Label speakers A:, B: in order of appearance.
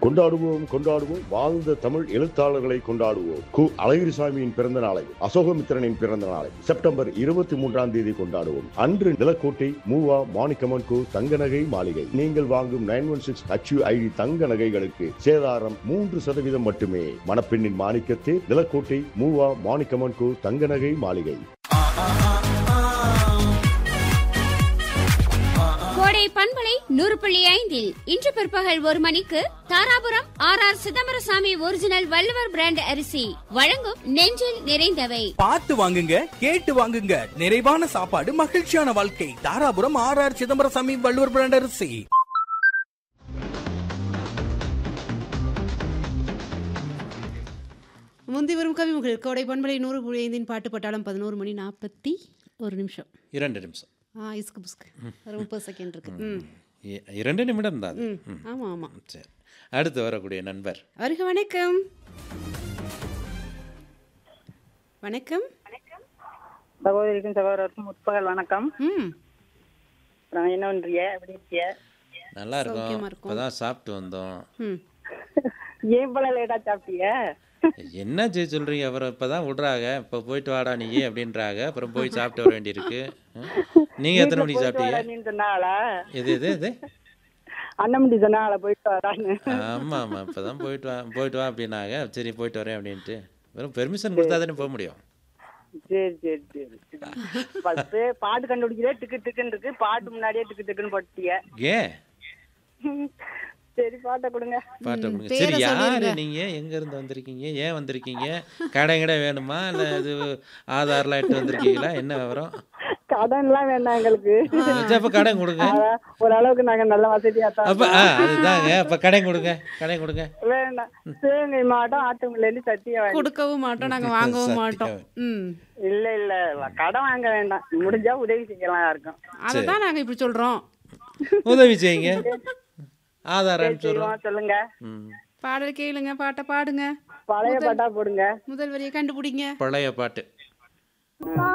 A: கொண்டாடுவோம் கொண்டாடுவோம் வாழ்ந்த தமிழ் எழுத்தாளர்களை கொண்டாடுவோம் கு அழகிரிசாமியின் பிறந்த நாளை அசோகமித்திரனின் பிறந்த நாளை செப்டம்பர் இருபத்தி மூன்றாம் தேதி கொண்டாடுவோம் அன்று நிலக்கோட்டை மூவா மாணிக்கமன் கு தங்க நகை மாளிகை நீங்கள் வாங்கும் நைன் ஒன் சிக்ஸ் ஐடி தங்க நகைகளுக்கு சேதாரம் மூன்று சதவீதம் மட்டுமே மணப்பெண்ணின் மாணிக்கத்தே நிலக்கோட்டை மூவா மாணிக்கமன் கு தங்க நகை மாளிகை
B: கோடை பண்பலை நூறு புள்ளி ஐந்தில் இன்று பிற்பகல் ஒரு மணிக்கு Dharapuram R R Chidambarasamy original Valluvar brand அரிசி வழங்கும் நெஞ்சில் நிறைந்தவை
C: பார்த்து வாங்குங்க கேட்டு வாங்குங்க நிறைவான சாப்பாடு மகிழ்ச்சியான வாழ்க்கை Dharapuram R R Chidambarasamy Valluvar brand அரிசி
D: முந்தி வரும் கவிமுகள் கோடை பண்பலை நூறு புள்ளி ஐந்தின் பாட்டு பட்டாளம் பதினோரு மணி நாற்பத்தி ஒரு நிமிஷம்
E: இரண்டு நிமிஷம்
D: ஆ இஸ்கு புஸ்கு ஒரு முப்பது செகண்ட் இருக்கு ம்
E: இ- இரண்டு நிமிடம் தான் அது.
D: ம் ஆமாம் ஆமாம்
E: சரி அடுத்து வரக்கூடிய நண்பர்
D: வருக வணக்கம் வணக்கம்
F: சகோதரிக்கும் சகோதரருக்கும் முற்பகல் வணக்கம்
D: ம்
F: அப்புறம் என்ன பண்றீங்க எப்படி இருக்கீங்க
E: நல்லா இருக்கும்
D: சௌக்கியமா இருக்கும்.
E: இப்போதான் சாப்பிட்டு வந்தோம்
D: ம்
F: ஏன் போல லேட்டா சாப்பிட்டீங்க
E: என்ன செய்ய சொல்றீங்க அப்புறம் இப்பதான் விடுறாங்க இப்போ போயிட்டு வாடா நீ அப்படின்றாங்க அப்புறம் போய் சாப்பிட்டு வர வேண்டியிருக்கு ம். நீங்க எத்தனை மணிக்கு சாப்பிட்டீங்க
F: நீ சொன்னாங்களா
E: எது எது எது
F: அண்ணமண்டி சொன்னாங்களா போயிட்டு வரான்னு
E: ஆமா ஆமா இப்பதான் போயிட்டு வா போயிட்டு வா அப்படின்னாங்க சரி போயிட்டு வரேன் அப்படின்ட்டு வெறும் பெர்மிஷன் கொடுத்தா தானே போக முடியும்
F: சரி சரி சரி ஃபர்ஸ்ட் பாட்டு கண்டுபிடிக்கிறே டிக்கு டிக்குன்னு இருக்கு பாட்டு முன்னாடியே டிக்கு டிக்குன்னு போட்டீங்க
E: ஏன்
F: சரி பாட்டை கொடுங்க
E: பாட்டை கொடுங்க
D: பேரை
E: சரி யாரு
D: சொல்லிருங்க.
E: நீங்க எங்க இருந்து வந்திருக்கீங்க ஏன் வந்திருக்கீங்க கடை கடை வேணுமா இல்ல இது ஆதார்லாம் எடுத்து வந்திருக்கீங்களா என்ன விவரம்
F: கடன்லாம் வேண்டாம் எங்களுக்கு
E: சரி, அப்ப கடன் கொடுங்க
F: அதான், ஓரளவுக்கு நாங்க நல்ல வசதியா தான்
E: அப்ப ஆ, அதுதாங்க அப்ப கடை கொடுங்க கடை கொடுங்க
F: வேண்டாம் சிவகங்கை மாவட்டம் ஆட்டுமில்லேருந்து சத்தியா வாங்கி
D: கொடுக்கவும் மாட்டோம் நாங்கள் வாங்கவும் மாட்டோம் ம்
F: இல்ல இல்ல கடன் வாங்க வேண்டாம் முடிஞ்சா உதவி செய்யலாம் யாருக்கும்
D: அதை தான் நாங்கள் இப்படி சொல்கிறோம்
E: உதவி செய்யுங்க ஆதார் அனுப்பிச்சுடுறோம்
F: செய்வோம் சொல்லுங்க
E: ம்
D: பாடல் கேளுங்க பாட்டை பாடுங்க
F: பழைய பாட்டா போடுங்க
D: முதல் வரியை கண்டுபிடிங்க
E: பழைய பாட்டு
F: ஆ.